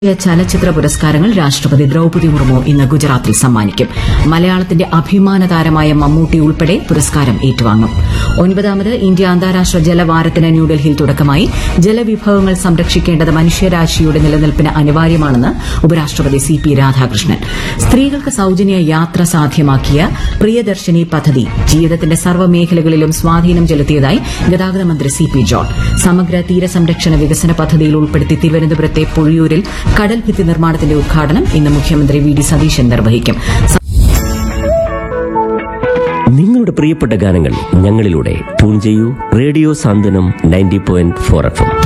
ദേശീയ ചലച്ചിത്ര പുരസ്കാരങ്ങൾ രാഷ്ട്രപതി ദ്രൌപദി മുർമു ഇന്ന് ഗുജറാത്തിൽ സമ്മാനിക്കും മലയാളത്തിന്റെ അഭിമാന താരമായ മമ്മൂട്ടി ഉൾപ്പെടെ പുരസ്കാരം ഏറ്റുവാങ്ങും ഒൻപതാമത് ഇന്ത്യ അന്താരാഷ്ട്ര ജലവാരത്തിന് ന്യൂഡൽഹിയിൽ തുടക്കമായി ജലവിഭവങ്ങൾ സംരക്ഷിക്കേണ്ടത് മനുഷ്യരാശിയുടെ നിലനിൽപ്പിന് അനിവാര്യമാണെന്ന് ഉപരാഷ്ട്രപതി സി പി രാധാകൃഷ്ണൻ സ്ത്രീകൾക്ക് സൌജന്യ യാത്ര സാധ്യമാക്കിയ പ്രിയദർശിനി പദ്ധതി ജീവിതത്തിന്റെ സർവ്വമേഖലകളിലും സ്വാധീനം ചെലുത്തിയതായി ഗതാഗത മന്ത്രി സി പി ജോൺ സമഗ്ര തീരസംരക്ഷണ വികസന പദ്ധതിയിൽ ഉൾപ്പെടുത്തി തിരുവനന്തപുരത്തെ പൊഴിയൂരിൽ കടൽ ഭിത്തി നിർമ്മാണത്തിന്റെ ഉദ്ഘാടനം ഇന്ന് മുഖ്യമന്ത്രി വി ഡി സതീശൻ നിർവഹിക്കും നിങ്ങളുടെ പ്രിയപ്പെട്ട ഗാനങ്ങൾ ഞങ്ങളിലൂടെ ട്യൂൺ ചെയ്യൂ radio Santhwanam ninety point four F M